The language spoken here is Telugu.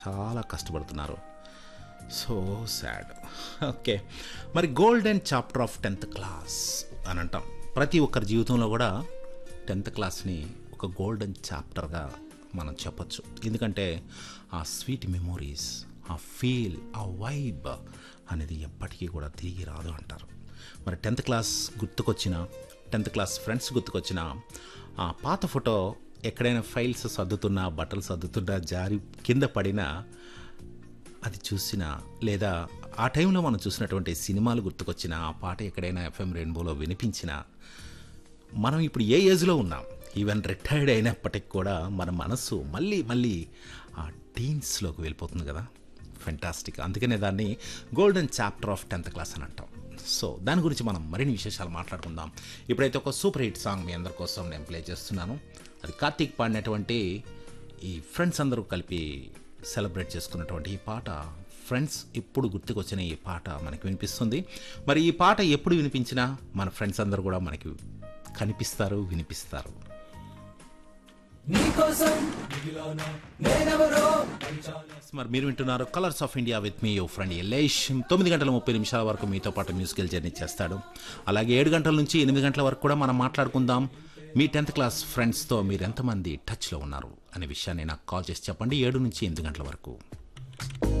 చాలా కష్టపడుతున్నారు సో సాడ్ ఓకే మరి golden chapter of tenth class అని అంటాం ప్రతి ఒక్కరి జీవితంలో కూడా టెన్త్ క్లాస్ని ఒక గోల్డెన్ చాప్టర్గా మనం చెప్పొచ్చు ఎందుకంటే ఆ స్వీట్ మెమోరీస్ ఆ ఫీల్ ఆ వైబ్ అనేది ఎప్పటికీ కూడా తిరిగి రాదు అంటారు మరి టెన్త్ క్లాస్ గుర్తుకొచ్చిన టెన్త్ క్లాస్ ఫ్రెండ్స్ గుర్తుకొచ్చిన ఆ పాత ఫోటో ఎక్కడైనా ఫైల్స్ సర్దుతున్నా బట్టలు సర్దుతున్నా జారి కింద పడినా అది చూసిన లేదా ఆ టైంలో మనం చూసినటువంటి సినిమాలు గుర్తుకొచ్చిన ఆ పాట ఎక్కడైనా ఎఫ్ఎం రెయిన్బోలో వినిపించిన మనం ఇప్పుడు ఏ ఏజ్లో ఉన్నాం ఈవెన్ రిటైర్డ్ అయినప్పటికి కూడా మన మనస్సు మళ్ళీ మళ్ళీ ఆ టీన్స్లోకి వెళ్ళిపోతుంది కదా ఫెంటాస్టిక్ అందుకనే దాన్ని golden chapter of tenth class అని అంటాం సో దాని గురించి మనం మరిన్ని విశేషాలు మాట్లాడుకుందాం ఇప్పుడైతే ఒక సూపర్ హిట్ సాంగ్ మీ అందరి కోసం నేను ప్లే చేస్తున్నాను అది కార్తీక్ పాడినటువంటి ఈ ఫ్రెండ్స్ అందరూ కలిపి సెలబ్రేట్ చేసుకున్నటువంటి ఈ పాట ఫ్రెండ్స్ ఇప్పుడు గుర్తుకొచ్చిన ఈ పాట మనకి వినిపిస్తుంది మరి ఈ పాట ఎప్పుడు వినిపించినా మన ఫ్రెండ్స్ అందరూ కూడా మనకి కనిపిస్తారు వినిపిస్తారు నీకోసం మిగిలానా నేనెవరో మరి మీరు వింటున్నారు colours of India with me your friend Yellesh తొమ్మిది గంటల ముప్పై నిమిషాల వరకు మీతో పాటు మ్యూజికల్ జర్నీ చేస్తాడు అలాగే ఏడు గంటల నుంచి ఎనిమిది గంటల వరకు కూడా మనం మాట్లాడుకుందాం మీ టెన్త్ క్లాస్ ఫ్రెండ్స్తో మీరు ఎంతమంది టచ్లో ఉన్నారు అనే విషయాన్ని నాకు కాల్ చేసి చెప్పండి ఏడు నుంచి ఎనిమిది గంటల వరకు